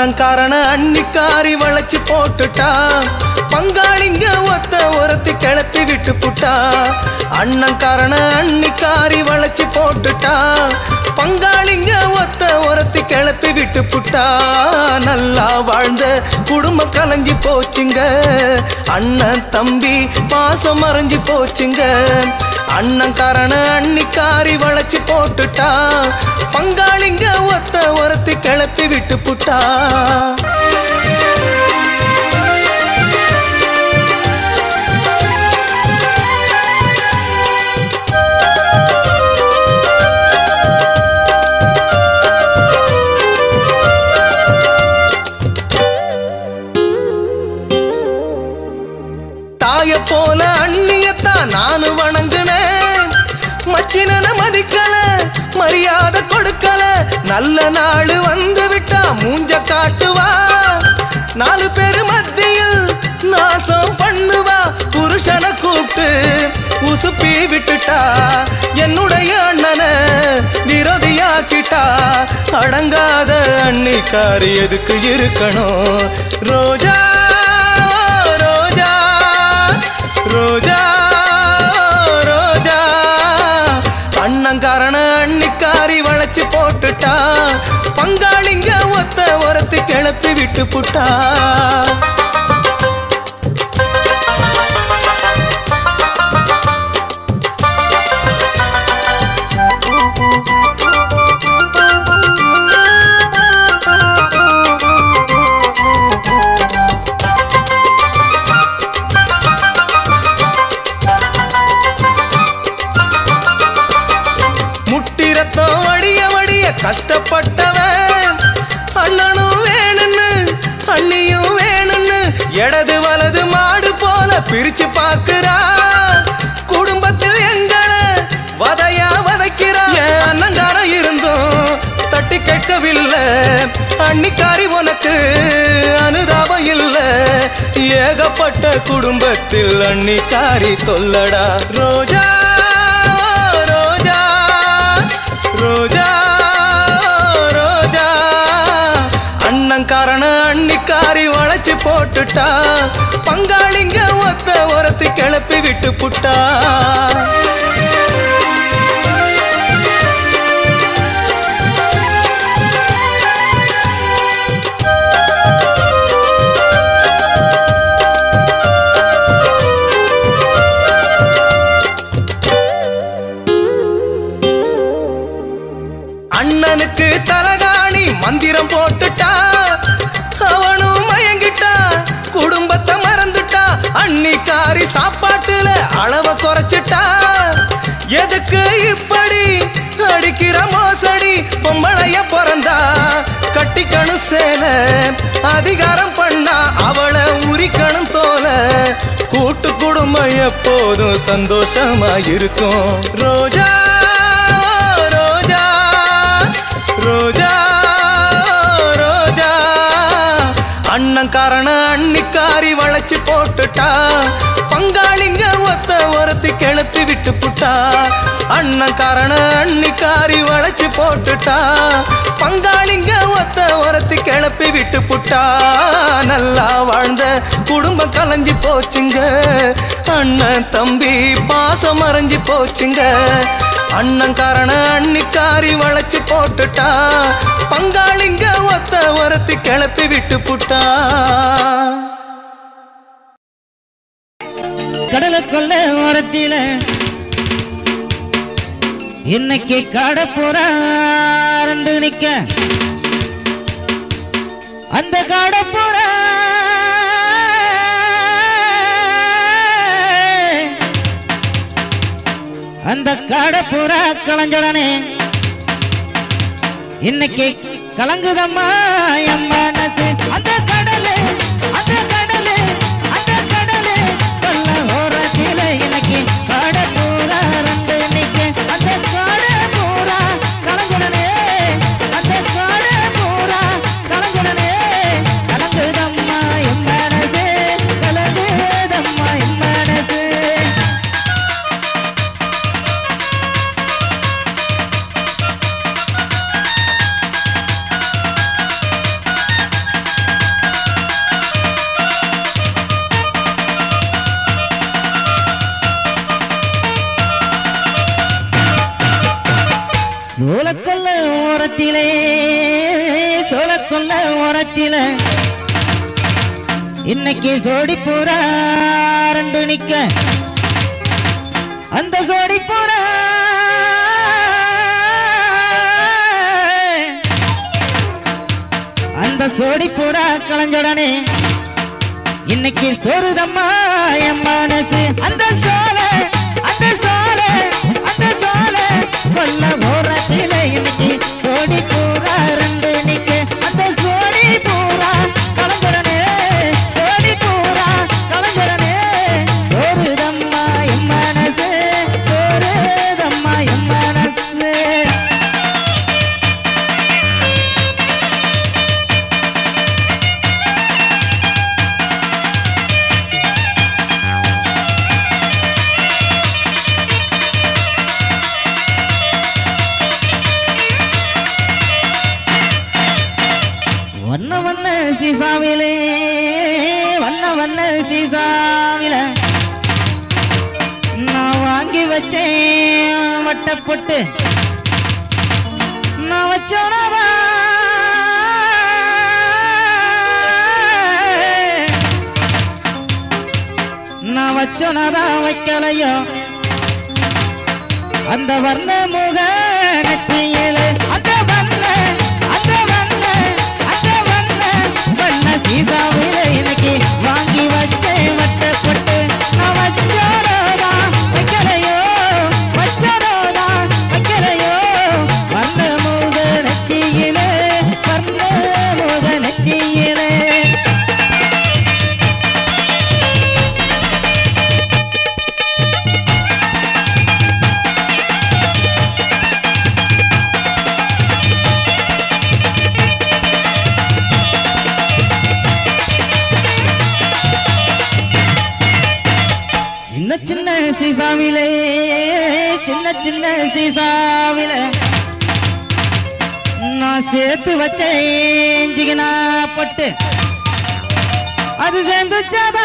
அண்ணங்காரன அன்னிக்காரி வளைச்சு போட்டுட்டா பங்காளிங்க ஒத்த ஒருத்தி கிளப்பி விட்டு புட்டா அண்ணங்காரன அன்னிக்காரி வளைச்சு போட்டுட்டா பங்காளிங்க ஒத்த ஒருத்தி கிளப்பி விட்டு புட்டா நல்லா வாழ்ந்த குடும்பம் கலைஞ்சு போச்சுங்க அண்ணன் தம்பி பாசம் மறைஞ்சு போச்சுங்க அண்ணங்காரன அன்னிக்காரி வளைச்சு போட்டுட்டா பங்காளிங்க ஒத்த ஒருத்தி கிளப்பி விட்டு புட்டா தாய போல அண்ணியத்தான் நானு வணங்குனேன் மச்சினன மதிக்கல மரியாதை கொடுக்கல நல்ல நாள் வந்து விட்டா மூஞ்ச காட்டுவா நாலு பேரு மத்தியில் நாசம் பண்ணுவா புருஷனை கூப்பிட்டு உசுப்பி விட்டுட்டா என்னுடைய அண்ணனை விரோதியாக்கிட்டா அடங்காத அன்னிக்காரி எதுக்கு இருக்கணும் ரோஜா ரோஜா ரோஜா ரோஜா அண்ணங்காரன அன்னிக்காரி வளைச்சு போட்டுட்டா பங்காளிங்க ஒத்த ஒரத்து கிளப்பி விட்டு புட்டா முட்டி ரத்தம் வடிய வடிய கஷ்டப்பட்டவன் அண்ணனும் வேணும்னு அண்ணியும் வேணும்னு இடது வலது மாடு போல பிரிச்சு பாக்குறா குடும்பத்தில் எங்களை வதையா வதைக்கிறா என் அண்ணங்காரம் இருந்தும் தட்டி கேட்கவில்லை அன்னிக்காரி உனக்கு அனுதாபம் இல்ல ஏகப்பட்ட குடும்பத்தில் அன்னிக்காரி தொல்லடா ரோஜா ரோஜா ரோஜா ரோஜா அண்ணங்காரன அன்னிக்காரி வளைச்சு போட்டுட்டா பங்காளிங்க ஒத்த ஒரத்து கிளப்பி விட்டு புட்டா அண்ணனுக்கு தலகாணி மந்திரம் போட்டுட்டா அவனும் மயங்கிட்டா குடும்பத்தை மறந்துட்டா அன்னிக்காரி சாப்பாட்டுல அளவ குறைச்சிட்டா எதுக்கு இப்படி அடிக்கிற மோசடி பொம்பளைய பிறந்தா கட்டிக்கணும் சேல அதிகாரம் பண்ணா அவளை உரிக்கணும் தோல கூட்டு குடும்பம் எப்போதும் சந்தோஷமா இருக்கும் ரோஜா ரோஜா ரோஜா ரோஜா அண்ணங்காரன அன்னிக்காரி வளைச்சு போட்டுட்டா பங்காளிங்க ஒத்த ஒருத்தி கிளப்பி விட்டு புட்டா அண்ணங்காரன அன்னிக்காரி வளைச்சு போட்டுட்டா பங்காளிங்க ஒத்த ஒருத்தி கிளப்பி விட்டு புட்டா நல்லா வாழ்ந்த குடும்பம் கலைஞ்சு போச்சுங்க அண்ணன் தம்பி பாசம் மறைஞ்சு போச்சுங்க அண்ணங்காரன அன்னிக்காரி வளைச்சு போட்டுட்டா பங்காளிங்க ஒத்த ஒருத்தி கிளப்பி விட்டு புட்டா கடலுக்குள்ள ஓரத்தில இன்னைக்கு காட போறா ரெண்டு நிக்க அந்த காட போறா அந்த காட போறா களைஞ்சடனே இன்னைக்கு கலங்குதம்மா என் மனசு அந்த கடலு அந்த கடலு அந்த கடலு கொல்ல ஓரத்தில இன்னைக்கு காட பூரா ரெண்டு நிக்க அந்த காட பூரா கலங்குடனே அந்த காட பூரா கலங்குடனே கலங்குதம்மா என் மனசு கலங்குதம்மா என் மனசு சோளக்கொல்ல ஓரத்திலே சோளக்கொல்ல ஓரத்திலே இன்னைக்கு சோடி பூரா ரெண்டு நிக்க அந்த சோடி பூரா அந்த சோடி பூரா களைஞ்சோடனே இன்னைக்கு சோறுதம்மா என் மனசு அந்த சோல அந்த சோல அந்த சோல கொல்ல ஓரத்தில இன்னைக்கு சோடி பூரா ரெண்டு நிக்கு அந்த சோடி பூரா கலந்துடனே சோடி பூரா கலந்துடனே சோறுதம்மா என் மனசு சோறுதம்மா என் மனசு வண்ண வண்ண சீசாவிலே வண்ண வண்ண சீசாவில நான் வாங்கி வச்சேன் வட்ட பொட்டு நான் வச்சோனதா நான் வச்சோனதா வைக்கலையோ அந்த வர்ண முக நெற்றியில அந்த வண்ண அந்த வண்ண அந்த வண்ண வண்ண சீசாவில இன்னைக்கு வாங்கி வச்சேன் வட்டப்பட்டு நான் வச்சோரோதா வைக்கலையோ வச்சோரோதா வைக்கலையோ வர்ண முக நெற்றியில வர்ண முக நெற்றியிலே சின்ன சின்ன சீசாவிலே சின்ன சின்ன சீசாவில நான் சேர்த்து வச்சேன் ஜிகனா பட்டு அது சேர்ந்துச்சாதா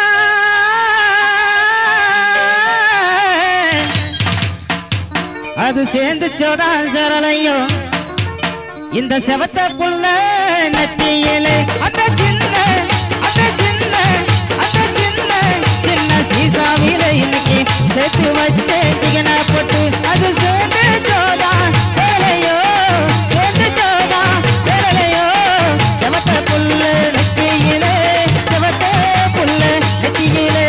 அது சேர்ந்துச்சோதா சரளையோ இந்த செவத்த புள்ள நெத்தியிலே அந்த சின்ன அந்த சின்ன அந்த சின்ன சின்ன சீசாவில இன்னைக்கு சேர்த்து வச்ச சிகன போட்டு அது சேர்ந்து சோதா சேலையோ சேர்ந்து சோதா சேலையோ செவத்த புள்ள நெத்தியிலே செவத்த புள்ள நெத்தியிலே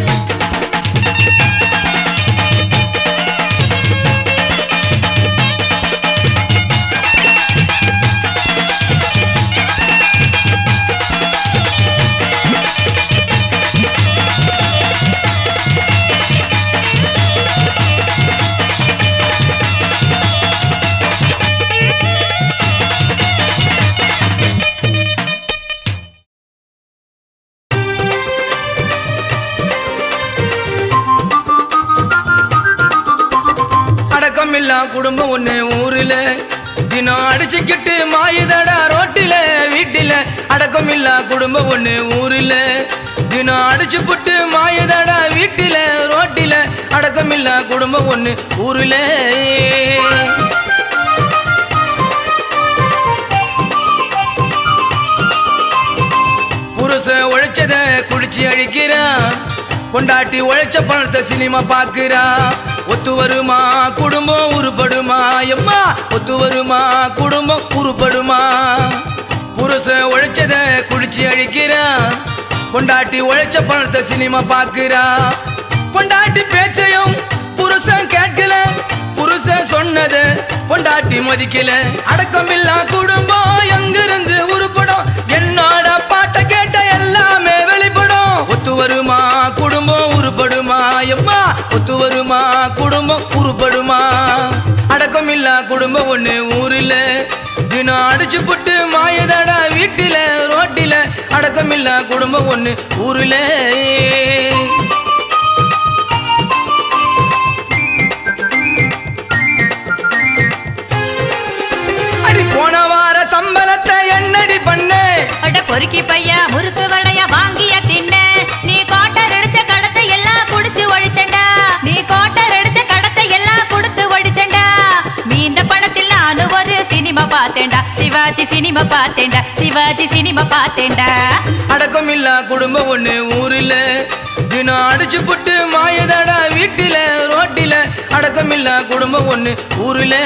அடக்கம் இல்லா குடும்பம் ஒண்ணு ஊருல தினம் அடிச்சுக்கிட்டு மாயுதடா ரோட்டில வீட்டில அடக்கம் இல்லா குடும்பம் ஒண்ணு ஊருல தினம் அடிச்சு புட்டு மாயுதடா வீட்டில ரோட்டில அடக்கம் இல்லா குடும்பம் ஒண்ணு ஊருல புருஷன் உழைச்சத குடிச்சு அழிக்கிறான் பொண்டாட்டி உழைச்ச பணத்தை சினிமா பாக்குறா ஒத்து வருமா குடும்பம் உருப்படுமா எம்மா ஒத்து வருமா குடும்பம் உருப்படுமா புருஷன் உழைச்சத குடிச்சு அழிக்கிறான் பொண்டாட்டி உழைச்ச பணத்தை சினிமா பாக்குறா பொண்டாட்டி பேச்சையும் புருஷன் கேட்கல புருஷன் சொன்னது பொண்டாட்டி மதிக்கல அடக்கமில்லா குடும்பம் எங்கிருந்து உருப்படும் என்னோட பாட்டை கேட்ட எல்லாமே வெளிப்படும் ஒத்து வருமா குடும்பம் உருப்படுமா எம்மா ஒத்து வருமா குடும்பம் உருப்படுமா அடக்கமில்லா குடும்பம் ஒண்ணு ஊரில் தினம் அடிச்சு புட்டு மாயதடா வீட்டில ரோட்டில அடக்கமில்லா குடும்பம் ஒண்ணு ஊரில் அடி போன வார சம்பளத்தை என்னடி பண்ணு அட பொறுக்கி பையா முறுக்கு வடையா வாங்கிய தின்ன நீ கோட்டர் அடிச்ச கடத்தை எல்லாம் குடிச்சு ஒழிச்சண்டா நீ கோட்டர் அடிச்ச கடத்தை எல்லாம் கொடுத்து ஒழிச்சண்டா மீந்த பணத்தில் சிவாஜி சினிமா பார்த்தேன்டா சிவாஜி சினிமா பார்த்தேன்டா அடக்கம் இல்ல குடும்பம் ஒண்ணு ஊரில் தினம் அடிச்சு புட்டு மாயதடா வீட்டில ரோட்டில அடக்கம் இல்ல குடும்பம் ஒண்ணு ஊரில்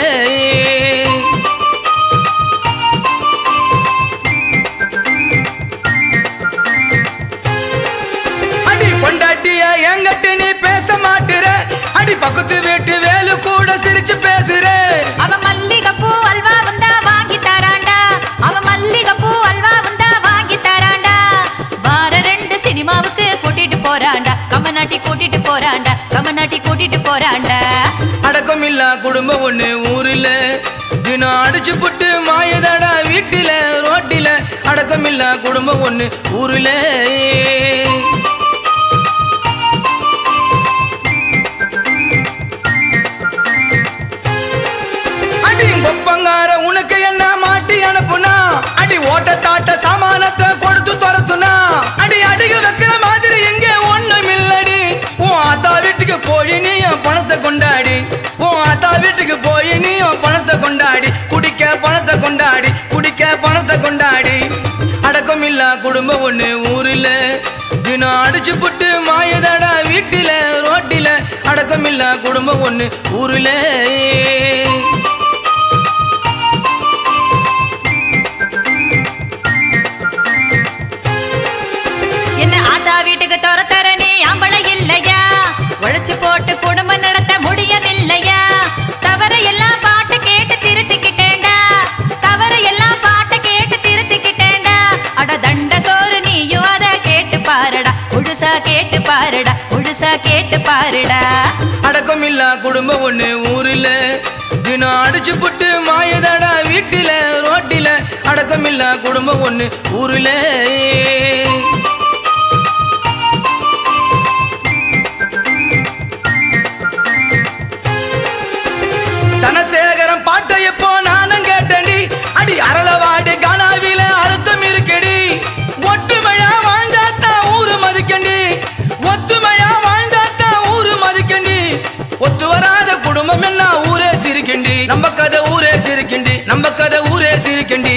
அடி பொண்டாட்டிய என்கிட்ட நீ பேச மாட்டுற அடி பக்கத்து வீட்டு வேலு கூட சிரிச்சு பேசுற அவ மல்லிகைப்பூ அல்வா வந்தா வாங்கி தராண்டா அவ மல்லிகைப்பூ அல்வா வந்தா வாங்கி தராண்டா வார ரெண்டு சினிமாவுக்கு கூட்டிட்டு போறாண்டா கம்மநாட்டி கூட்டிட்டு போறாண்டா கம்மநாட்டி கூட்டிட்டு போறாண்டா அடக்கம் இல்ல குடும்பம் ஒண்ணு ஊரில் தினம் அடிச்சு புட்டு மாயதடா வீட்டில ரோட்டில அடக்கம் இல்ல குடும்பம் ஒண்ணு ஊரில் அடி கொப்பங்கார உனக்கு என்ன மாட்டி அனுப்புனா அடி ஓட்ட தாட்ட சாமானத்தை கொடுத்து துரத்துனா அடி அடிக வைக்கிற மாதிரி எங்க ஒண்ணும் இல்லடி உன் ஆத்தா வீட்டுக்கு போய் நீ என் பணத்தை கொண்டாடி உன் ஆத்தா வீட்டுக்கு போய் நீ என் பணத்தை கொண்டாடி குடிக்க பணத்தை கொண்டாடி குடிக்க பணத்தை கொண்டாடி அடக்கம் இல்ல குடும்பம் ஒண்ணு ஊரில் தினம் அடிச்சு புட்டு மாயதடா வீட்டில ரோட்டில அடக்கம் இல்ல குடும்பம் ஒண்ணு ஊரில் என்ன ஆத்தா வீட்டுக்கு துரத்தர நீ ஆம்பளை இல்லையா உழைச்சு போட்டு குடும்பம் நடத்த முடியவில்லையா தவற எல்லாம் பாட்டு கேட்டு திருத்திக்கிட்டேன்டா தவற எல்லாம் பாட்டு கேட்டு திருத்திக்கிட்டேன்டா அட தண்ட சோறு நீயும் அத கேட்டு பாருடா முழுசா கேட்டு பாருடா முழுசா கேட்டு பாருடா அடக்கம் இல்ல குடும்பம் ஒண்ணு ஊரில் தினம் அடிச்சு புட்டு மாயதடா வீட்டில ரோட்டில அடக்கம் இல்ல குடும்பம் ஒண்ணு ஊரில் தனசேகரம் பாட்டை எப்போ நானும் கேட்டடி அடி அரளவாடி கானாவில அர்த்தம் இருக்கடி ஒட்டுமையா வாழ்ந்தாத்தா ஊரு மதிக்கண்டி ஒத்துமையா வாழ்ந்தாத்தா ஊரு மதிக்கண்டி ஒத்து வராத குடும்பம் என்ன ஊரே சிரிக்கண்டி நம்ம கதை ஊரே சிரிக்கண்டி நம்ம கதை ஊரே சிரிக்கண்டி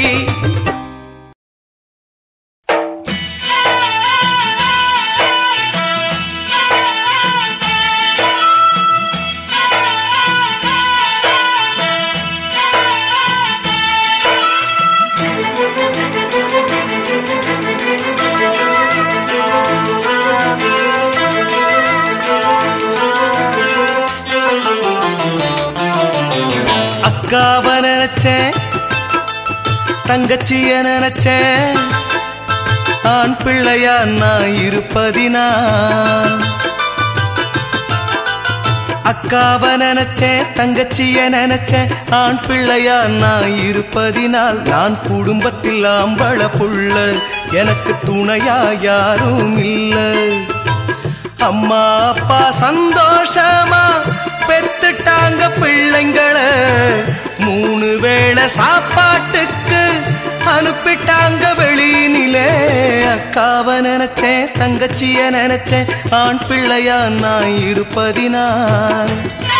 அக்காவ நினைச்சேன் தங்கச்சிய நினைச்சேன் ஆண் பிள்ளையா நான் இருப்பதினா அக்காவ நினைச்சேன் தங்கச்சிய நினைச்சேன் ஆண் பிள்ளையா நான் இருப்பதினால் நான் குடும்பத்தில் ஆம்பள புள்ள எனக்கு துணையா யாரும் இல்லை அம்மா அப்பா சந்தோஷமா பெத்துட்டாங்க பிள்ளைங்களை மூணு வேளை சாப்பாட்டுக்கு அனுப்பிட்டாங்க வெளியினிலே அக்காவை நினைச்சேன் தங்கச்சிய நினைச்சேன் ஆண் பிள்ளையா நான் இருப்பதினால்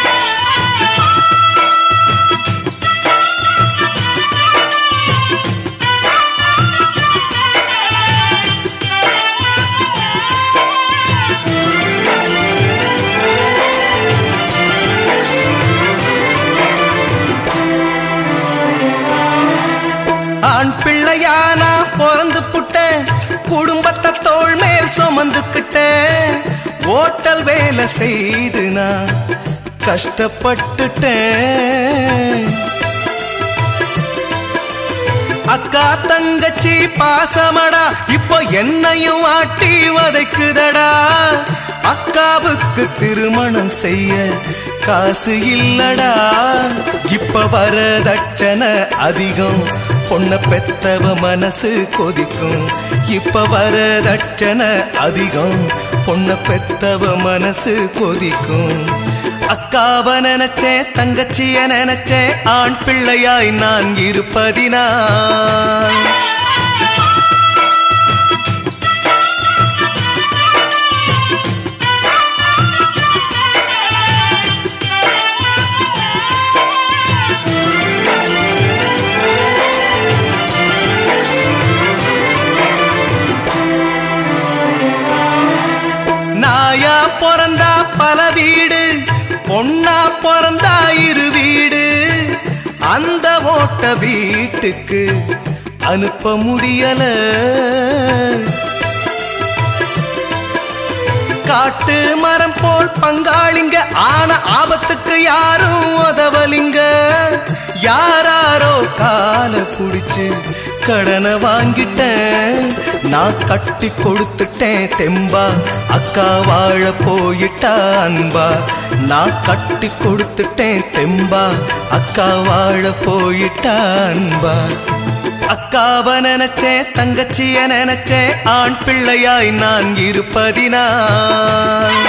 ஆண் பிள்ளையா நான் பிறந்து புட்டேன் குடும்பத்தை தோள் மேல் சுமந்துக்கிட்டேன் ஓட்டல் வேலை செய்து நான் கஷ்டப்பட்டுட்டேன் அக்கா தங்கச்சி பாசமடா இப்போ என்னையும் ஆட்டி வதைக்குதடா அக்காவுக்கு திருமணம் செய்ய காசு இல்லடா இப்ப வரதட்சணை அதிகம் பொண்ண பெத்தவ மனசு கொதிக்கும் இப்ப வரதட்சணை அதிகம் பொண்ண பெத்தவ மனசு கொதிக்கும் அக்காவ நினைச்சேன் தங்கச்சிய நினைச்சேன் ஆண் பிள்ளையாய் நான் இருப்பதினால் ஒன்னா பிறந்தா இரு வீடு அந்த ஓட்ட வீட்டுக்கு அனுப்ப முடியல காட்டு மரம் போல் பங்காளிங்க ஆன ஆபத்துக்கு யாரும் உதவலிங்க யாராரோ கால புடிச்சு கடனை வாங்கிட்டேன் நான் கட்டி கொடுத்துட்டேன் தெம்பா அக்கா வாழ போயிட்டா அன்பா நான் கட்டி கொடுத்துட்டேன் தெம்பா அக்கா வாழ போயிட்டா அன்பா அக்காவ நினைச்சேன் தங்கச்சிய நினைச்சேன் ஆண் பிள்ளையாய் நான் இருப்பதினால்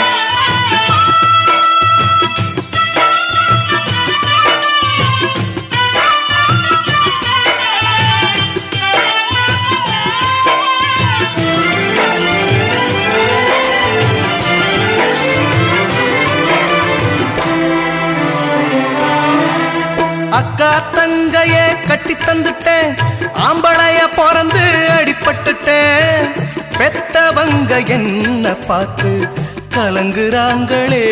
அக்கா தங்கைய கட்டி தந்துட்டேன் ஆம்பளைய பிறந்து அடிபட்டுட்டேன் பெத்தவங்க என்ன பார்த்து கலங்குறாங்களே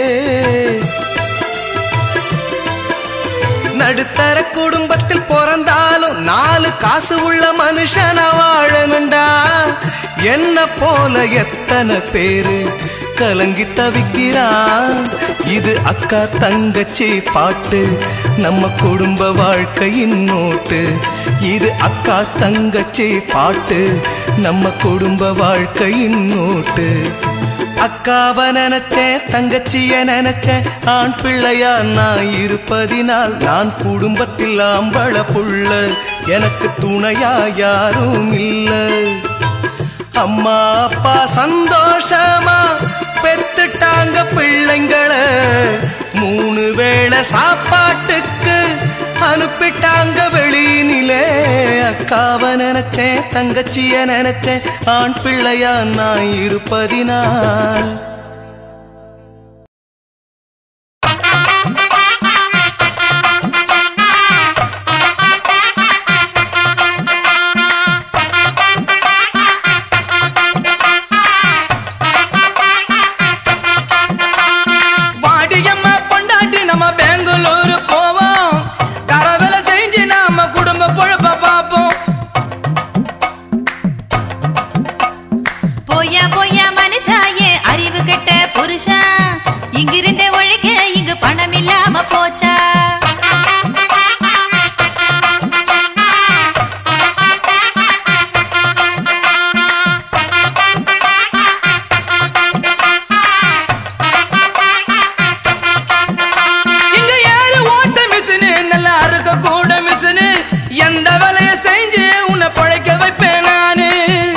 நடுத்தர குடும்பத்தில் பிறந்தாலும் நாலு காசு உள்ள மனுஷன வாழணுண்டா என்ன போல எத்தனை பேரு கலங்கி தவிக்கிறான் இது அக்கா தங்கச்சி பாட்டு நம்ம குடும்ப வாழ்க்கையின் நோட்டு இது அக்கா தங்கச்சி பாட்டு நம்ம குடும்ப வாழ்க்கையின் நோட்டு அக்காவ நினைச்சேன் தங்கச்சிய நினைச்சேன் ஆண் பிள்ளையா நான் இருப்பதினால் நான் குடும்பத்தில் ஆம்பள புள்ள எனக்கு துணையா யாரும் இல்ல அம்மா அப்பா சந்தோஷமா பெத்துட்டாங்க பிள்ளைங்களை மூணு வேளை சாப்பாட்டுக்கு அனுப்பிட்டாங்க வெளியினிலே அக்காவ நினைச்சேன் தங்கச்சிய நினைச்சேன் ஆண் பிள்ளையா நான் இருப்பதினால் வாடியம்மா பொண்டாட்டி நம்ம பெங்களூரு போவோம் கரவேலை செஞ்சு நாம குடும்ப பொழப்ப பார்ப்போம் போயா போயா மனுஷாயே அறிவு கெட்ட புருஷா இங்கிருந்த ஒழிக்க இங்கு பணம் இல்லாம போச்சா இங்க ஏறு ஓட்ட மிஷினு நல்லா அறுக்க கூட மிஷினு எந்த வேலைய செஞ்சு உன்னை பழைக்க வைப்பேன் நானு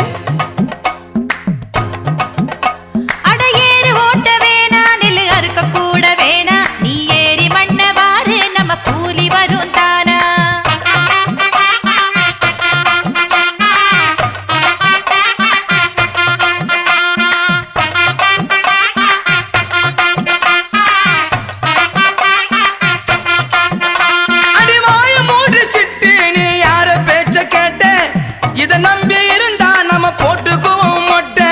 அட ஏறு ஓட்ட வேணா நெல்லு அறுக்க கூட வேணா நீ ஏறி மண்ண வாரு நம்ம கூலி வரும் தானா அடி வாய மூடி சிட்டு நீ யார பேச்ச கேட்ட இத நம்பி இருந்தா நம்ம போட்டுக்குவோம் மொட்டை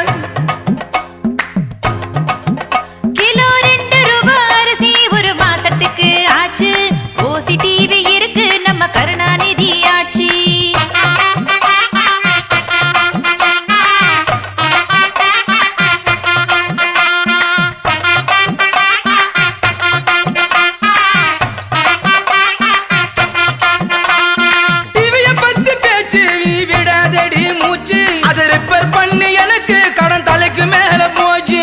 கிலோ ரெண்டு ரூபாய் அரிசி ஒரு மாசத்துக்கு ஆச்சு ஓசி டிவி இருக்கு நம்ம கருணாநிதி ஆட்சி டிவிய பத்தி பேச்சு நீ விடாதடி மூச்சு அதை ரிப்பேர் பண்ணி எனக்கு கடன் தலைக்கு மேல போச்சு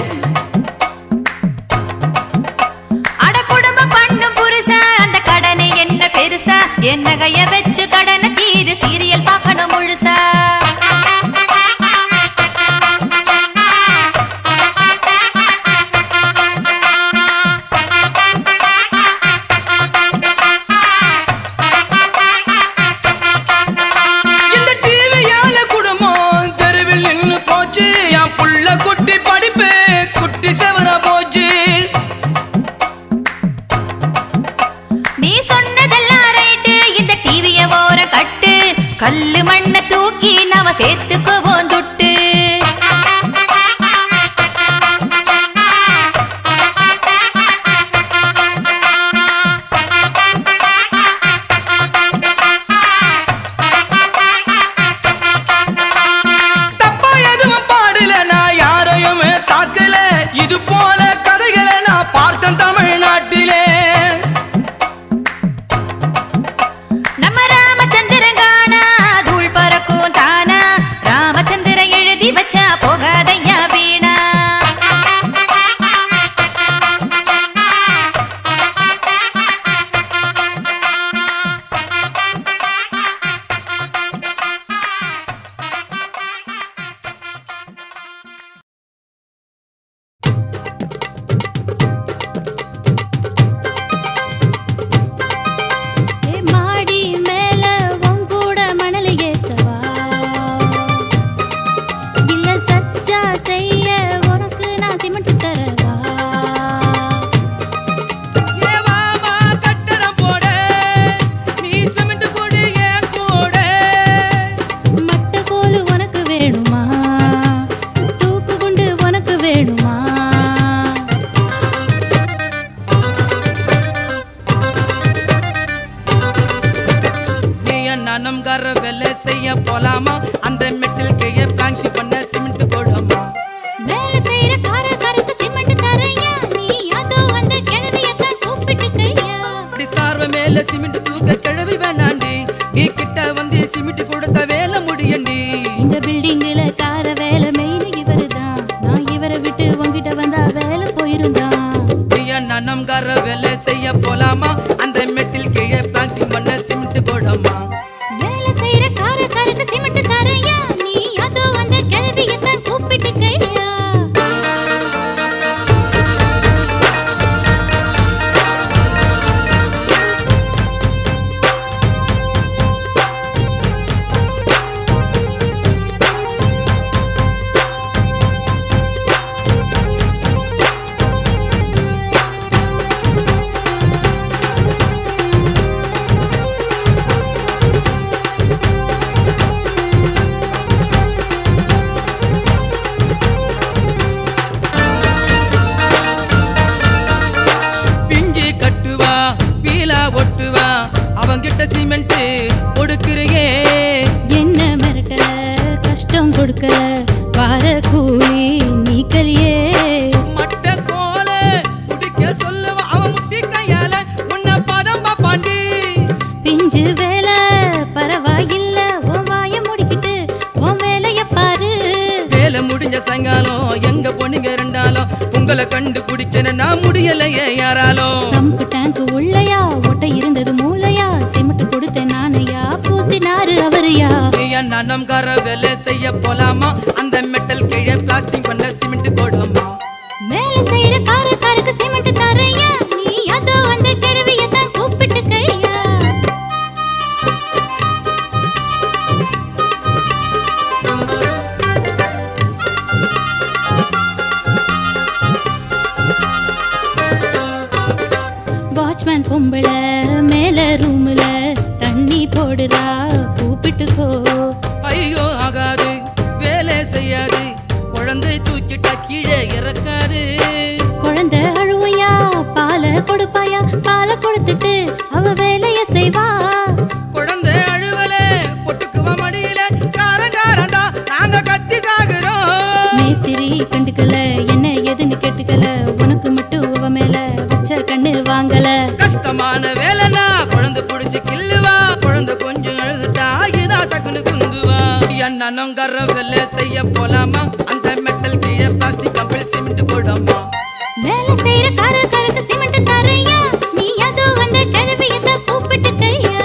அட குடும்பம் பண்ணும் புருஷா அந்த கடனை என்ன பெருசா என் நகைய வச்சு கடனை தீது சீரியல் பார்க்கணும் முழுசா இந்த டிவியால குடும்பம் தெருவில் நின்னு போச்சு என் புள்ள குட்டி படிப்பு குட்டி செவரா போச்சு நீ சொன்னதெல்லாம் ரைட்டு இந்த டிவிய ஓர கட்டு கல்லு மண்ண தூக்கி நாம சேர்த்துக்குவோம் துட்டு போலாமா அந்த மெட்டில் கைய பிளாங்ஷி பண்ண சிமெண்ட் போடாமா வேலை செய்யற காரக்காரருக்கு சிமெண்ட் தரையா நீ அதோ அந்த கிழவியத்தான் கூப்பிட்டு கையா அப்படி சார்வ மேல சிமெண்ட் தூக்க கிழவி வேணாண்டி நீ கிட்ட வந்து சிமெண்ட் கொடுத்த வேலை முடியண்டி இந்த பில்டிங்ல கார வேலை மெயின் இவருதான் நான் இவரை விட்டு உன்கிட்ட வந்தா வேலை போயிருந்தான் நீயா நனம்கார வேலை செய்ய போலாமா அந்த மெட்டில் கீழே பிளாங்ஷி பண்ண சிமெண்ட் போடாமா வேலை செய்யற காரக்காரருக்கு சிமெண்ட் தரையா நீ அதோ அந்த கிழவியத்தான் கூப்பிட்டு கையா பிஞ்சி கட்டுவா பீலா ஒட்டுவா அவங்கிட்ட சிமெண்ட் கொடுக்கிறியே என்ன மிரட்டல கஷ்டம் கொடுக்கல வார கூலி நீக்கலையே மட்ட கோல குடிக்க சொல்லுவா அவன் முட்டி கையால உன்னை பதம் பாண்டி பிஞ்சு வேலை பரவாயில்ல உன் வாய முடிக்கிட்டு உன் வேலைய பாரு வேலை முடிஞ்ச சாயங்காலம் எங்க பொண்ணுங்க இருந்தாலும் உங்களை கண்டுபிடிக்கணும் நான் முடியலையே யாராலும் சம்கு டேங்க் உள்ளையா ஒட்டை இருந்தது மூளையா சிமெண்ட் கொடுத்தேன் நானையா பூசினாரு அவரையா நீயா நனம்கார வேலை செய்ய போலாமா அந்த மெட்டல் கீழே பிளாஸ்டிக் பண்ண சிமெண்ட் போடாமா வேலை செய்யற காரக்காருக்கு சிமெண்ட் தரையா நீ அதோ அந்த கிழவியத்தான் கூப்பிட்டு கையா வாட்ச்மேன் பொம்பளை மேல ரூம்ல தண்ணி போடுறா கூப்பிட்டுக்கோ ஐயோ ஆகாது வேலை செய்யாது குழந்தை தூக்கிட்டா கீழே இறக்காது குழந்தை அழுவையா பாலை கொடுப்பாயா பாலை கொடுத்துட்டு அவ வேலைய செய்வா குழந்தை அழுவல பொட்டுக்குவ மடியில காரங்காரண்டா நாங்க கத்தி சாகுறோம் மேஸ்திரி கண்டுக்கல என்ன எதுன்னு கேட்டுக்கல உனக்கு மட்டும் அவ மேல வச்ச கண்ணு வாங்கல கஷ்டமான வேலைனா குழந்தை புடிச்சு கில்லுவா குழந்தை கொஞ்சம் அழுதுட்டா இதா சக்குனு குந்துவா அண்ணனும் கர வேலை செய்ய போலாமா அந்த மெட்டல் கீழே பிளாஸ்டிக் கம்பிள் சிமெண்ட் போடாமா வேலை செய்யற காரக்காரருக்கு சிமெண்ட் தரையா நீ அதோ அந்த கிழவியத்த கூப்பிட்டு கையா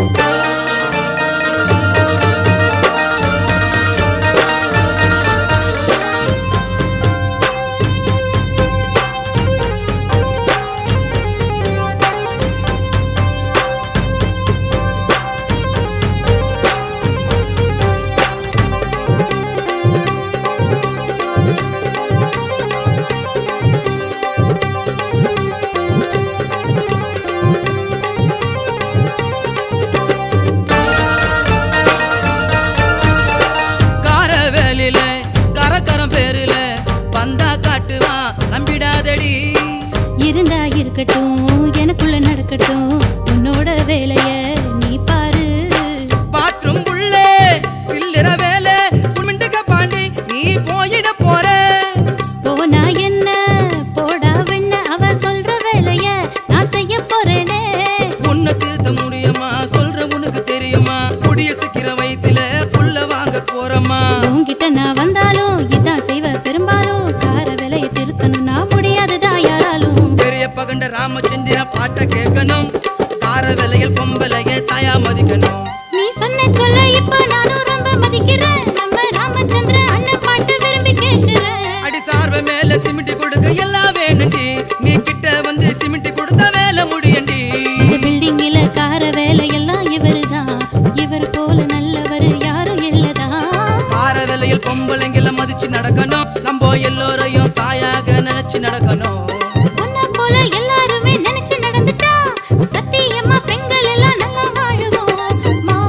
கார வேலில கரக்கரம் பேருல வந்தா காட்டுவான் நம்பிடாதடி இருந்தா இருக்கட்டும் எனக்குள்ள நடக்கட்டும் உன்னோட வேலைய நீ பாரு பாத்ரூம் உள்ளே சில்லற வேலை குமிண்டுக்க பாண்டி நீ போயிட போற போனா என்ன போடா வெண்ண அவ சொல்ற வேலைய நான் செய்ய போறேனே உன்னை திருத்த முடியுமா சொல்ற உனக்கு தெரியுமா குடிய சிக்கிற வயித்துல புள்ள வாங்க போறமா உன்கிட்ட நான் வந்தாலும் இதான் செய்வ பெரும்பாலும் கார விலைய திருத்தணும்னா முடியாதுதான் யாராலும் பெரிய பகண்ட ராமச்சந்திர பாட்ட கேட்கணும் தார விலையில் பொம்பளைய தாயா மதிக்கணும் நீ சொன்ன சொல்ல இப்ப நானும் ரொம்ப மதிக்கிறேன் நம்ம ராமச்சந்திர அண்ணன் பாட்டு விரும்பி கேட்கிறேன் அடி சார்வ மேல சிமெண்ட் கொடுக்க எல்லாம் வேணுண்டி நீ கிட்ட வந்து சிமெண்ட் கொடுத்தா வேலை முடியண்டி இந்த பில்டிங்கில கார வேலையெல்லாம் இவருதான் இவர் போல நல்லவர் யாரும் இல்லதான் தார விலையில் பொம்பளைங்கள மதிச்சு நடக்கணும் நம்ம எல்லோரையும் தாயாக நினைச்சு நடக்கணும் உன்னை போல எல்லாருமே நினைச்சு நடந்துட்டா சத்தியமா பெண்கள் எல்லாம் நல்லா வாழுவோம் மா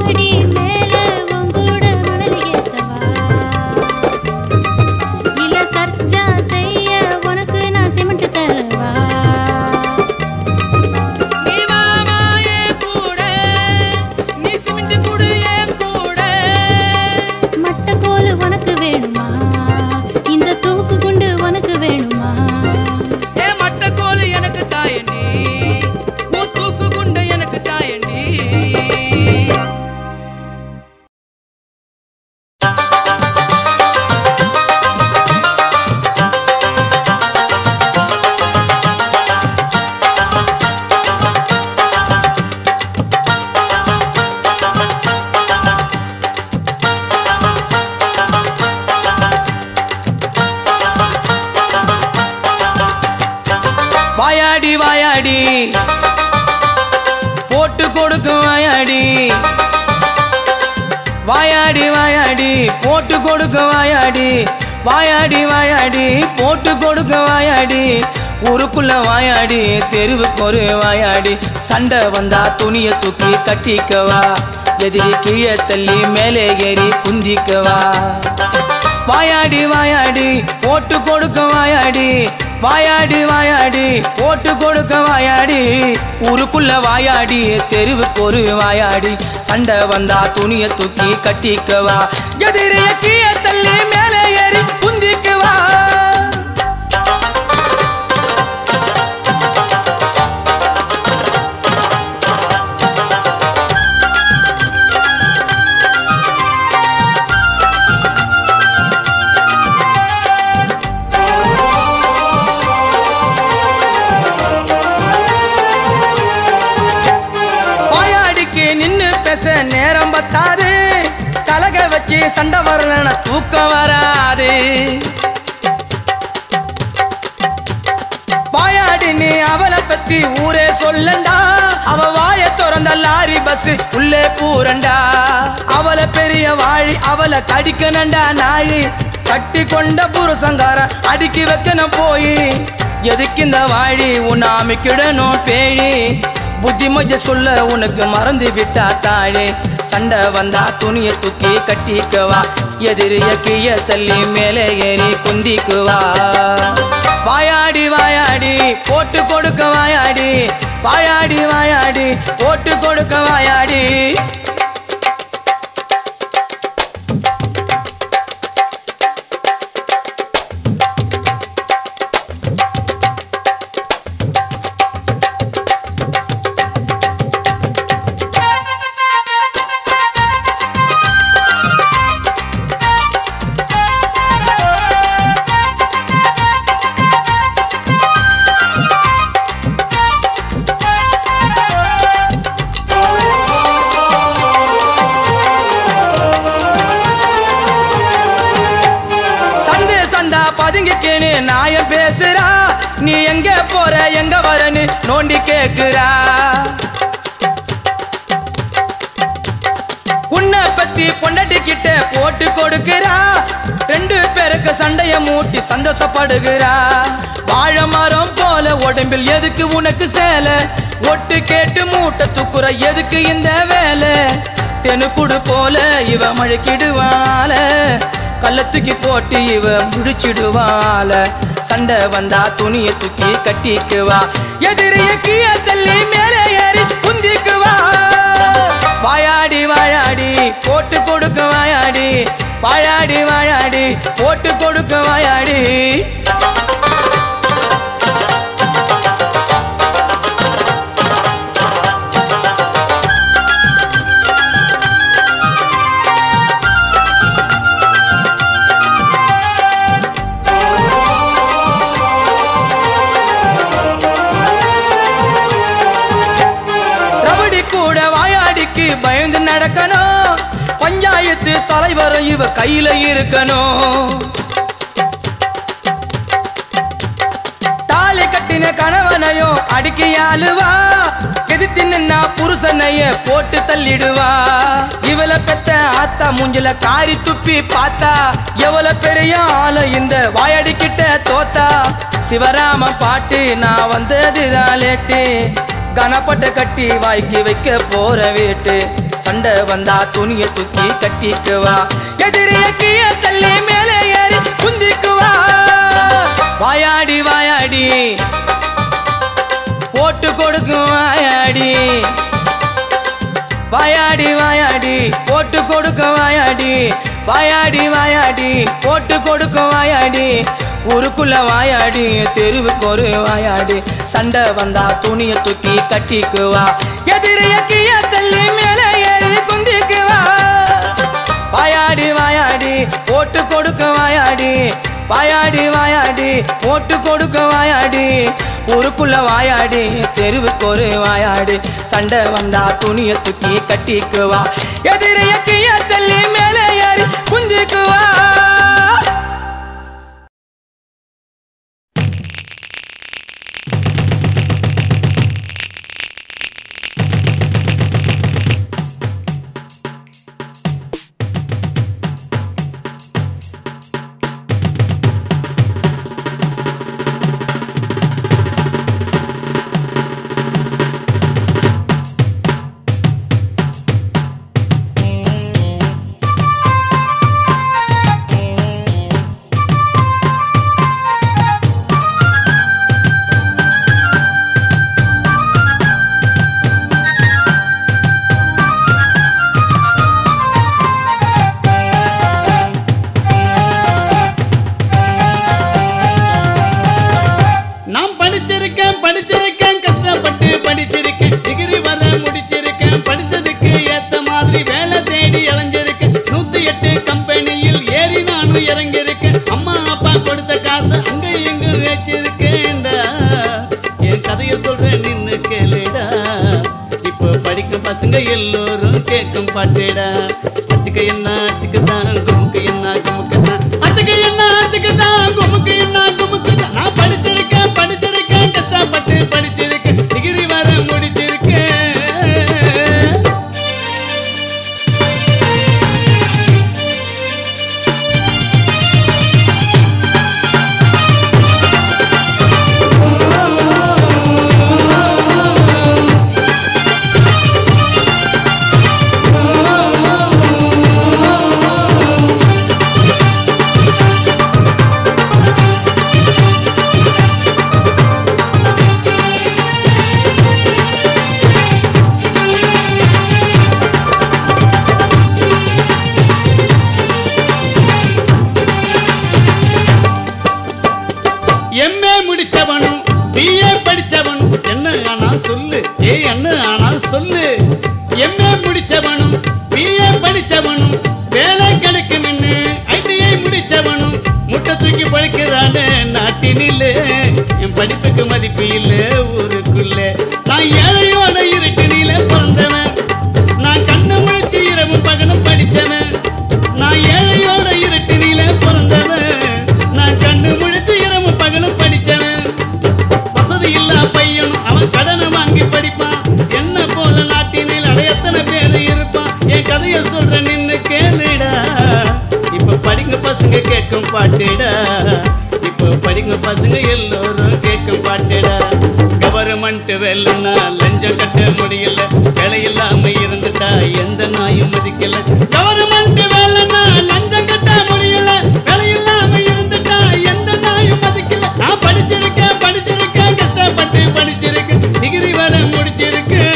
வாயாடி வாயாடி போட்டு கொடுக்கும் வாயாடி வாயாடி வாயாடி போட்டு கொடுக்க வாயாடி வாயாடி வாயாடி போட்டு கொடுக்க வாயாடி ஊருக்குள்ள வாயாடி தெருவுக்கு ஒரு வாயாடி சண்டை வந்தா துணியை தூக்கி கட்டிக்கவா எதிரி கீழே தள்ளி மேலே ஏறி குந்திக்கவா வாயாடி வாயாடி போட்டு கொடுக்க வாயாடி வாயாடி வாயாடி போட்டு கொடுக்க வாயாடி ஊருக்குள்ள வாயாடி தெருவுக்கு ஒரு வாயாடி சண்டை வந்தா துணியை தூக்கி கட்டிக்கவா எதிரிய கீழே தள்ளி மேலே ஏறி குந்திக்கவா வாயாடிக்கு நின்னு பேச நேரம் பத்தாது கலக வச்சு சண்டை வரலன தூக்கம் வராது வாயாடி நீ அவளை பத்தி ஊரே சொல்லண்டா அவ வாய திறந்த லாரி பஸ் உள்ளே பூரண்டா அவளை பெரிய வாழி அவளை கடிக்கணுண்டா நாயி கட்டி கொண்ட புருஷங்கார அடிக்கி வைக்கணும் போய் எதுக்கு இந்த வாழி உன்னை அமைக்கிடணும் பேழி புத்தி மஜ்ஜ சொல்ல உனக்கு மறந்து விட்டா தாழே சண்டை வந்தா துணியை தூக்கி கட்டிக்கவா எதிரிய கீழ தள்ளி மேலே ஏறி குந்திக்குவா வாயாடி வாயாடி போட்டு கொடுக்க வாயாடி வாயாடி வாயாடி போட்டு கொடுக்க வாயாடி சந்து சண்டா பதுங்கிக்கேன்னு நாயம் பேசுறா நீ எங்க போற எங்க வரன்னு நோண்டி கேக்குறா உன்னை பத்தி பொண்டாட்டி கிட்ட போட்டு கொடுக்கிறா ரெண்டு பேருக்கு சண்டைய மூட்டி சந்தோஷப்படுகிறா வாழை மரம் போல உடம்பில் எதுக்கு உனக்கு சேலை ஒட்டு கேட்டு மூட்டை தூக்குற எதுக்கு இந்த வேலை தெனுக்குடு போல இவ மழைக்கிடுவாள கள்ள தூக்கி போட்டு இவ முடிச்சிடுவாள சண்டை வந்தா துணியை தூக்கி கட்டிக்குவா எதிரிய கீழ தள்ளி மேலே ஏறி குந்திக்குவா வாயாடி வாயாடி போட்டு கொடுக்க வாயாடி வாயாடி வாயாடி போட்டு கொடுக்க வாயாடி ரவுடி கூட வாயாடிக்கு பயந்து நடக்கணும் பஞ்சாயத்து தலைவர் இவ கையில இருக்கணும் தாலி கட்டின கணவனையும் அடிக்கி ஆளுவா எதிர்த்து நின்னா புருஷனைய போட்டு தள்ளிடுவா இவள பெத்த ஆத்தா மூஞ்சில காரி துப்பி பார்த்தா எவ்வளவு பெரிய ஆளு இந்த வாயடி கிட்ட தோத்தா சிவராம பாட்டு நான் வந்ததுதான் லேட்டு கனப்பட்ட கட்டி வாய்க்கு வைக்க போற வீட்டு சண்டை வந்தா துணியை தூக்கி கட்டிக்குவா எதிரிய கீழ தள்ளி மேலே ஏறி குந்திக்குவா வாயாடி வாயாடி போட்டு கொடுக்கும் வாயாடி வாயாடி வாயாடி போட்டு கொடுக்க வாயாடி வாயாடி வாயாடி போட்டு கொடுக்க வாயாடி ஊருக்குள்ள வாயாடி தெருவுக்கு ஒரு வாயாடி சண்டை வந்தா துணியை தூக்கி கட்டிக்குவா எதிரிய கீழ தள்ளி மேலே ஏறி குந்திக்குவா வாயாடி வாயாடி போட்டு கொடுக்க வாயாடி வாயாடி வாயாடி போட்டு கொடுக்க வாயாடி ஊருக்குள்ள வாயாடி தெருவுக்கு ஒரு வாயாடி சண்டை வந்தா துணியை தூக்கி கட்டிக்குவா எதிரிய கீழ தள்ளி மேலே ஏறி குந்திக்குவா படிச்சிருக்கேன் படிச்சிருக்கேன் கஷ்டப்பட்டு படிச்சிருக்கேன் டிகிரி வர முடிச்சிருக்கேன் படிச்சதுக்கு ஏத்த மாதிரி வேலை தேடி இளைஞ்சிருக்கேன் நூத்தி எட்டு கம்பெனியில் ஏறி நானும் இறங்கியிருக்கேன் அம்மா அப்பா கொடுத்த காசு அங்க எங்க வச்சிருக்கேன்டா என் கதையை சொல்றேன் நின்னு கேளுடா இப்போ படிக்கும் பசங்க எல்லோரும் கேட்கும் பாட்டேடா அச்சுக்கு என்ன அச்சுக்கு தான் குமுக்கு என்ன குமுக்கு தான் அச்சுக்கு என்ன அச்சுக்கு தான் குமுக்கு என்ன குமுக்கு தான் நான் படிச்சிருக்கேன் படிச்சிருக்கேன் கஷ்டப்பட்டு படிச்சிருக்கேன் டிகிரி வர முடிச்சிருக்கேன் எம்ஏ முடிச்சவனும் பிஏ படிச்சவனும் என்ன ஆனா சொல்லு ஏ என்ன ஆனா சொல்லு எம்ஏ முடிச்சவனும் பிஏ படிச்சவனும் வேலை கிடைக்கும்னு ஐடிஐ முடிச்சவனும் முட்டை தூக்கி பழிக்கிறானே நாட்டினிலே என் படிப்புக்கு மதிப்பு இல்ல ஊருக்குள்ள நான் ஏழையோட இருட்டினில பிறந்தவன் நான் கண்ணு முழிச்சு இரவும் பகலும் படிச்சவன் நான் ஏழையோட இருட்டினில பிறந்தவன் நான் கண்ணு முழிச்சு இரவும் பகலும் படிச்சவன் வசதி இல்லா பையனும் அவன் கடனை வாங்கி படிப்பான் என்ன போல நாட்டினில் அடையத்தனை பேர் இருப்பான் என் கதையை சொல்ற நின்னு கேளுடா இப்ப படிங்க பசங்க கேட்கும் பாட்டுடா இப்ப படிங்க பசங்க எல்லோரும் கேட்கும் பாட்டுடா கவர்மெண்ட் வேலைன்னா லஞ்சம் கட்ட முடியல வேலை இல்லாம இருந்துட்டா எந்த நாயும் மதிக்கல கவர்மெண்ட் வேலைன்னா லஞ்சம் கட்ட முடியல வேலை இல்லாம இருந்துட்டா எந்த நாயும் மதிக்கல நான் படிச்சிருக்கேன் படிச்சிருக்கேன் கஷ்டப்பட்டு படிச்சிருக்கேன் டிகிரி வர முடிச்சிருக்கேன்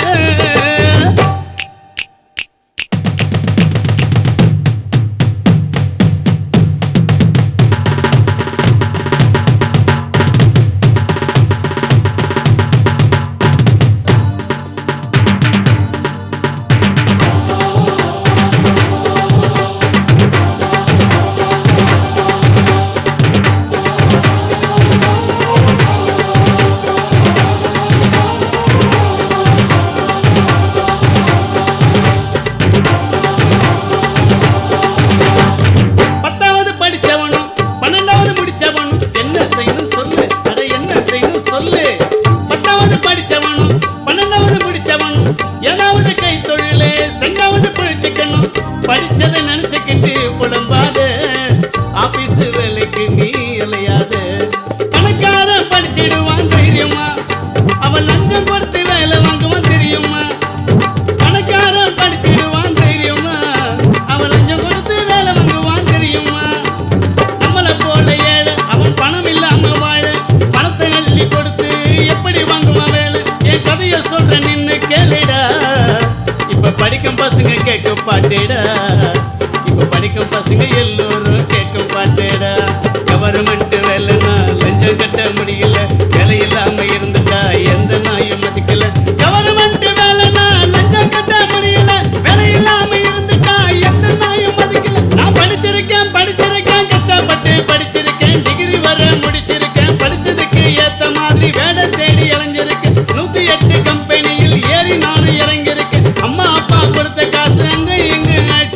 பத்தாவது படிச்சவனும் பன்னெண்டாவது முடிச்சவனும் என்ன செய்யணும் சொல்லு அட என்ன செய்யணும் சொல்லு பத்தாவது படிச்சவனும் பன்னெண்டாவது முடிச்சவனும் ஏழாவது கை தொழிலே செண்டாவது பிழிச்சுக்கணும் படிச்சதை நினைச்சுக்கிட்டு புலம்பாத ஆபீஸ் வேலைக்கு நீ இலையாத பணக்கார படிச்சிடுவான் தைரியமா அவன் லஞ்சம் கொடுத்து வேலை வாங்குவான் தெரியுமா பணக்காரன் படிச்சிடுவான் தெரியுமா அவன் லஞ்சம் கொடுத்து வேலை வாங்குவான் தெரியுமா நம்மளை போல ஏழை அவன் பணம் இல்லாம வாழ பணத்தை அள்ளி கொடுத்து எப்படி வாங்குவான் வேலை என் கதையை சொல்ற நின்னு கேளுடா இப்ப படிக்கும் பசங்க கேட்க பாட்டேடா இப்ப படிக்கும் பசங்க எல்லோரும் கேட்க பாட்டேடா கவர்மெண்ட் வேலைன்னா லஞ்சம் கட்ட முடியல வேலை இல்லாம இருந்துட்டா எந்த நாயும் மதிக்கல கவர்மெண்ட் வேலைன்னா லஞ்சம் கட்ட முடியல வேலை இல்லாம இருந்துட்டா எந்த நாயும் மதிக்கல நான் படிச்சிருக்கேன் படிச்சிருக்கேன் கஷ்டப்பட்டு படிச்சிருக்கேன் டிகிரி வர முடிச்சிருக்கேன் படிச்சதுக்கு ஏத்த மாதிரி வேலை தேடி இளைஞ்சிருக்கேன் நூத்தி எட்டு கம்பெனியில் ஏறி நானும் இறங்கியிருக்கேன் அம்மா அப்பா கொடுத்த காசு அங்க இங்க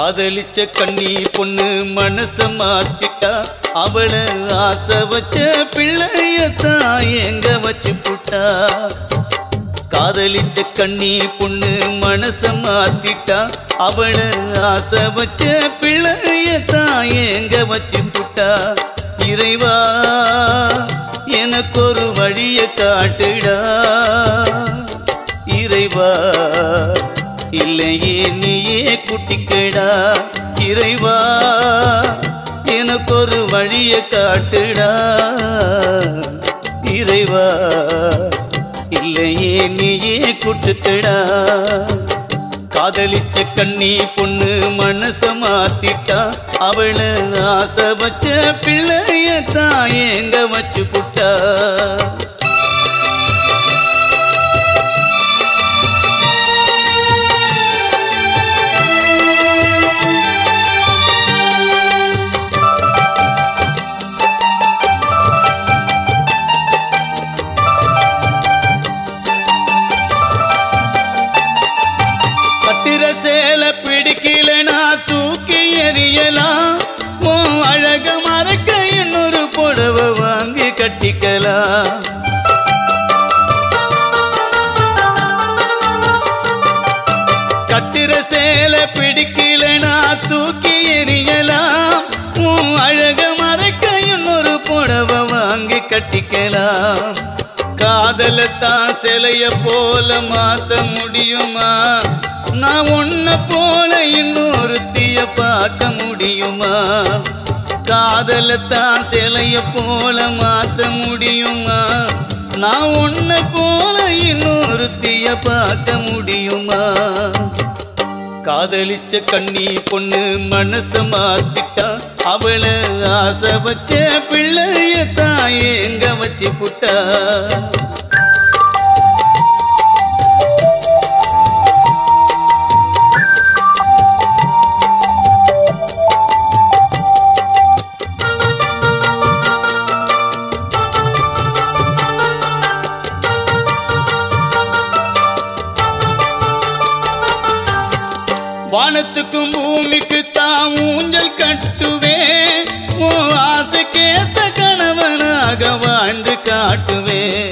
காதலிச்ச கண்ணி பொண்ணு மனச மாத்திட்டா அவளை ஆசை வச்ச பிள்ளையத்தான் எங்க வச்சு புட்டா காதலிச்ச கண்ணி பொண்ணு மனச மாத்திட்டா அவளை ஆசை வச்ச பிள்ளையத்தான் எங்க வச்சு புட்டா இறைவா எனக்கு ஒரு வழிய காட்டுடா இறைவா இல்லையே நீயே குட்டிக்கடா இறைவா எனக்கு ஒரு வழிய காட்டுடா இறைவா இல்லையே நீயே குட்டுக்கடா காதலிச்ச கண்ணி பொண்ணு மனச மாத்திட்டா அவளை ஆசை வச்ச பிள்ளையத்தான் எங்க வச்சு புட்டா கட்டுற சேலை பிடிக்கலனா தூக்கி எறியலாம் உன் அழக மறக்க இன்னொரு புடவை வாங்கி கட்டிக்கலாம் கட்டுற சேலை பிடிக்கலனா தூக்கி எறியலாம் உன் அழக மறக்க இன்னொரு புடவை வாங்கி கட்டிக்கலாம் காதலத்தான் சிலைய போல மாத்த முடியுமா நான் உன்ன போல இன்னொருத்திய பார்க்க முடியுமா காதலத்தான் சிலைய போல மாத்த முடியுமா நான் உன்ன போல இன்னொருத்திய பார்க்க முடியுமா காதலிச்ச கண்ணி பொண்ணு மனச மாத்திட்டா அவளை ஆசை வச்ச பிள்ளையத்தான் எங்க வச்சு புட்டா வானத்துக்கும் பூமிக்கு தான் ஊஞ்சல் கட்டுவேன் உன் ஆசைக்கேத்த கணவனாக வாழ்ந்து காட்டுவேன்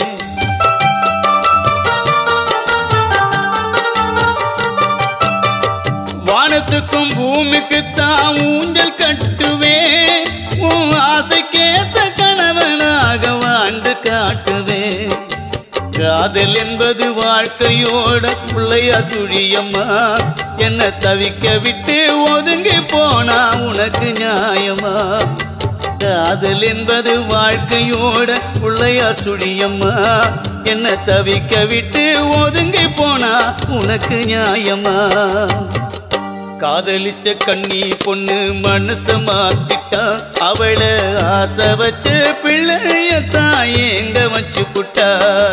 வானத்துக்கும் பூமிக்கு தான் ஊஞ்சல் கட்டுவேன் உன் ஆசைக்கேத்த கணவனாக வாழ்ந்து காட்டுவேன் காதல் என்பது வாழ்க்கையோட பிள்ளையா துழியம்மா என்ன தவிக்க விட்டு ஒதுங்கி போனா உனக்கு நியாயமா காதல் என்பது வாழ்க்கையோட பிள்ளையா சுழியம்மா என்ன தவிக்க விட்டு ஒதுங்கி போனா உனக்கு நியாயமா காதலிச்ச கண்ணி பொண்ணு மனச மாத்திட்டா அவளை ஆசை வச்ச பிள்ளையத்தான் எங்க வச்சு புட்டா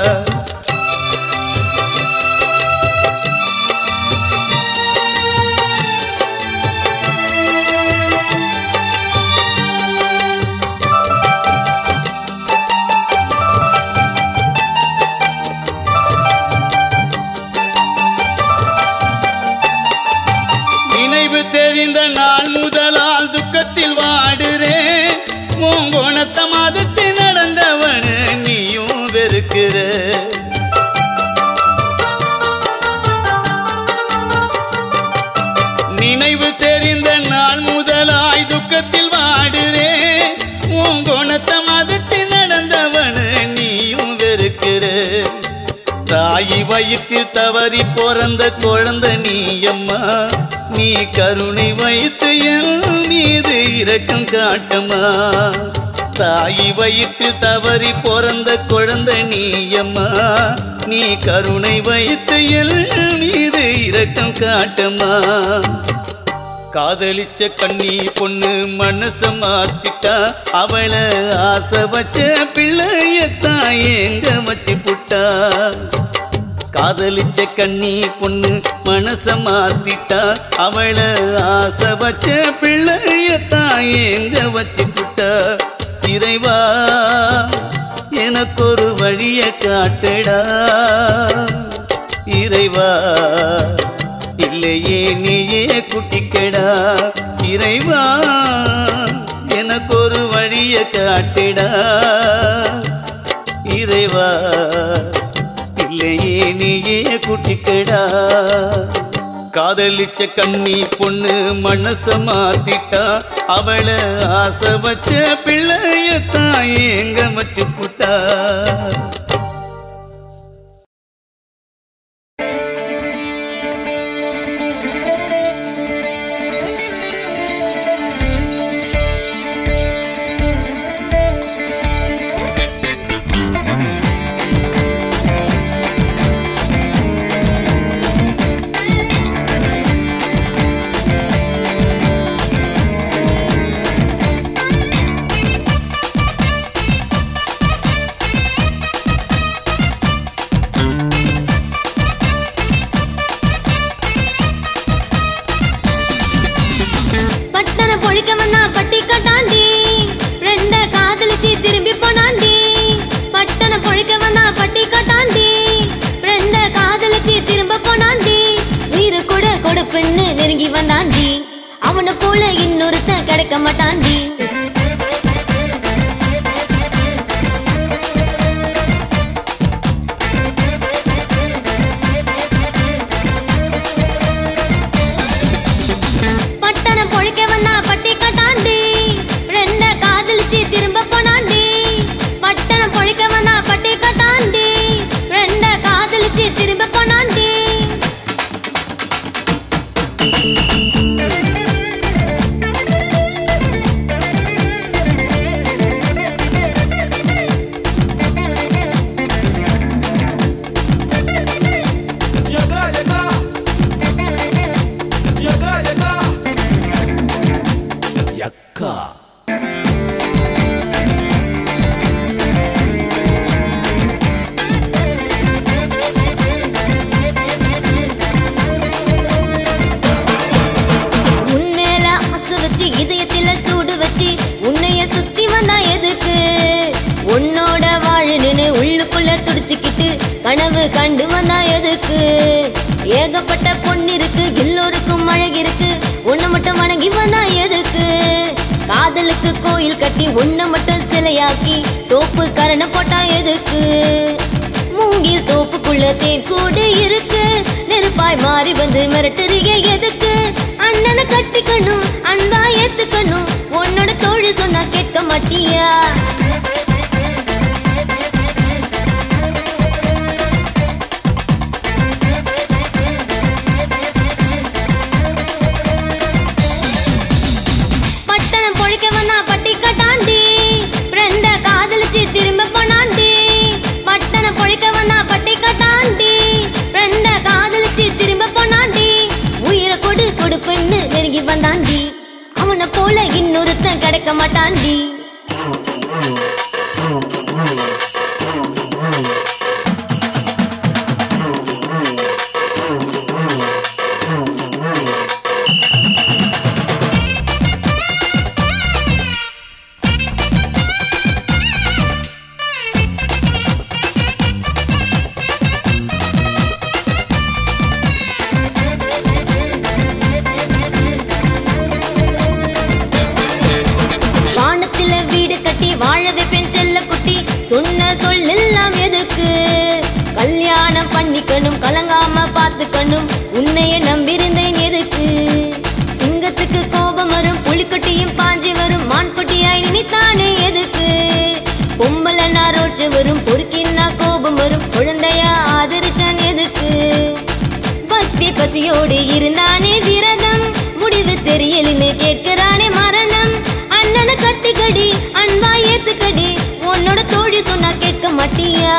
நினைவு தெரிந்த நாள் முதலால் துக்கத்தில் வாடுறேன் உன் குணத்தை மதிச்சு நடந்தவனு நீயும் வெறுக்கிற நினைவு தெரிந்த நாள் முதலாய் துக்கத்தில் வாடுறேன் உன் குணத்தை மதிச்சு நடந்தவனு நீயும் வெறுக்கிற தாயி வயிற்றில் தவறி பிறந்த குழந்தை நீ அம்மா நீ கருணை வைத்து என் மீது இரக்கம் காட்டம்மா தாயி வயிற்றில் தவறி பிறந்த குழந்தை நீ அம்மா நீ கருணை வைத்து என் மீது இரக்கம் காட்டம்மா காதலிச்ச கண்ணி பொண்ணு மனச மாத்திட்டா அவளை ஆசை வச்ச பிள்ளையத்தான் எங்க வச்சு புட்டா காதலிச்ச கண்ணி பொண்ணு மனச மாத்திட்டா அவளை ஆசை வச்ச பிள்ளையத்தான் எங்க வச்சு புட்டா இறைவா எனக்கொரு வழிய காட்டடா இறைவா இல்லையே நீயே குட்டிக்கடா இறைவா எனக்கு ஒரு வழிய காட்டிடா இறைவா இல்லையே நீயே குட்டிக்கடா காதலிச்ச கண்ணி பொண்ணு மனச மாத்திட்டா அவளை ஆசை வச்ச பிள்ளையத்தான் எங்க வச்சு புட்டா பட்டண பொழிக்க வந்தா பட்டி கட்டாண்டி ரெண்ட காதலிச்சு திரும்பி போனாண்டி பட்டண பொழிக்க வந்தா பட்டி கட்டாண்டி ரெண்ட காதலிச்சு திரும்ப போனாண்டி உயிரை கூட கொடுப்புன்னு நெருங்கி வந்தாண்டி அவனை போல இன்னொருத்த கிடைக்க மாட்டாண்டி பட்டண பொழிக்க வந்தா பட்டி கட்டாண்டி ரெண்ட காதலிச்சு திரும்ப போனாண்டி பட்டண பொழிக்க வந்தா பட்டி கட்டாண்டி ரெண்ட காதலிச்சு திரும்ப போனாண்டி உன்மேல ஆசை வச்சு இதயத்தில சூடு வச்சு உன்னைய சுத்தி வந்தா எதுக்கு உன்னோட வாழணுன்னு உள்ளுக்குள்ள துடிச்சுக்கிட்டு கனவு கண்டு வந்தா எதுக்கு ஏகப்பட்ட பொண்ணு இருக்கு எல்லோருக்கும் அழகிருக்கு உன்னை மட்டும் வணங்கி வந்தா எதுக்கு காதலுக்கு கோயில் கட்டி உன்னை மட்டும் சிலையாக்கி தோப்பு கரணை போட்டா எதுக்கு மூங்கில் தோப்புக்குள்ள தேன் கூடு இருக்கு நெருப்பாய் மாறி வந்து மிரட்டுறிய எதுக்கு அண்ணனை கட்டிக்கணும் அன்பா ஏத்துக்கணும் உன்னோட தோழி சொன்னா கேட்க மாட்டியா பட்டணம் பொழிக்க வந்தா பட்டி கட்டாண்டி ஃப்ரெண்ட காதலிச்சு திரும்ப போனாண்டி பட்டணம் பொழிக்க வந்தா பட்டி கட்டாண்டி ஃப்ரெண்ட காதலிச்சு திரும்ப போனாண்டி உயிரை கொடு கொடுப்புன்னு நெருங்கி வந்தாண்டி அவனை போல இன்னொருத்தன் கிடைக்க மாட்டாண்டி வானத்தில வீடு கட்டி வாழ வைப்பேன் செல்ல குட்டி சொன்ன சொல்லெல்லாம் எதுக்கு கல்யாணம் பண்ணிக்கணும் கலங்காம பார்த்துக்கணும் உன்னைய நம்பியிருந்தேன் எதுக்கு சிங்கத்துக்கு கோபம் வரும் புலிக்குட்டியும் பாஞ்சி வரும் மான்குட்டியாய் நினைத்தானே எதுக்கு பொம்பளனா ரோட்சு வரும் பொறுக்கின்னா கோபம் வரும் குழந்தையா ஆதரிச்சான் எதுக்கு பக்தி பசியோடு இருந்தானே விரதம் முடிவு தெரியலன்னு கேட்கிறானே மரணம் அண்ணனை கட்டிக்கடி அன்பா ஏத்துக்கடி உன்னோட தோழி சொன்னா கேட்க மாட்டியா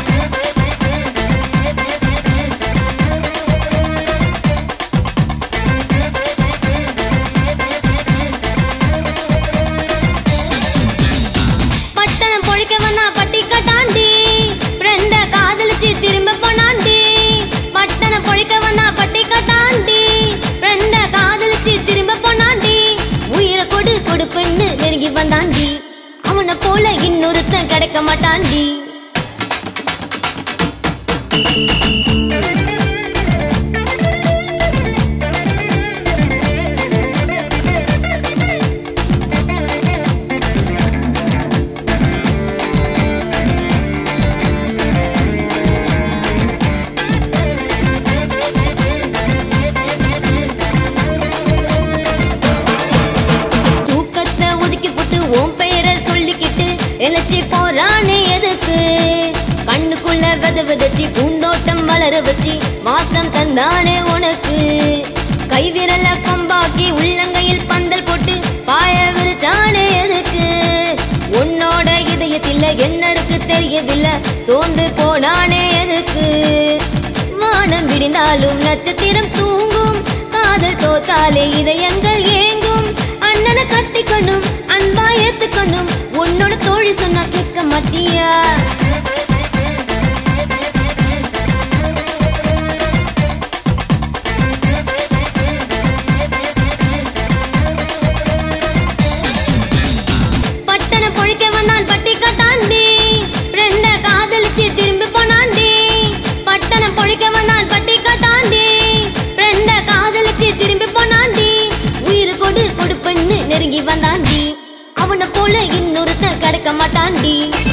பட்டணம் பொழிக்க வந்தா பட்டி கட்டாண்டி ஃப்ரெண்ட காதலிச்சு திரும்ப போனாண்டி பட்டணம் பொழிக்க வந்தா பட்டி கட்டாண்டி ஃப்ரெண்ட காதலிச்சு திரும்ப போனாண்டி உயிரை கொடு கொடுப்புன்னு நெருங்கி வந்தாண்டி அவனை போல இன்னொருத்தன் கிடைக்க மாட்டாண்டி இழைச்சி போறானே எதுக்கு கண்ணுக்குள்ள வித விதைச்சி பூந்தோட்டம் வளர வச்சு வாசம் தந்தானே உனக்கு கைவிரல கம்பாக்கி உள்ளங்கையில் பந்தல் போட்டு பாய விரிச்சானே எதுக்கு உன்னோட இதயத்தில் என்ன இருக்கு தெரியவில்லை சோர்ந்து போனானே எதுக்கு வானம் விடிந்தாலும் நட்சத்திரம் தூங்கும் காதல் தோத்தாலே இதயங்கள் ஏங்கும் அண்ணனை கட்டிக்கணும் அன்பா ஏத்துக்கணும் உன்னோட தோழி சொன்னா கேட்க மாட்டியா பட்டண பொழிக்க வந்தான் பட்டி கட்டாண்டி ரெண்ட காதலிச்சு திரும்பி போனாண்டி பட்டணம் பொழிக்க வந்தான் பட்டி கட்டாண்டி ரெண்ட காதலிச்சு திரும்பி போனாண்டி உயிர் கொடு கொடுப்பண்ணு நெருங்கி வந்தாண்டி அவனை போல இன்னொருத்தன் கிடைக்க மாட்டாண்டி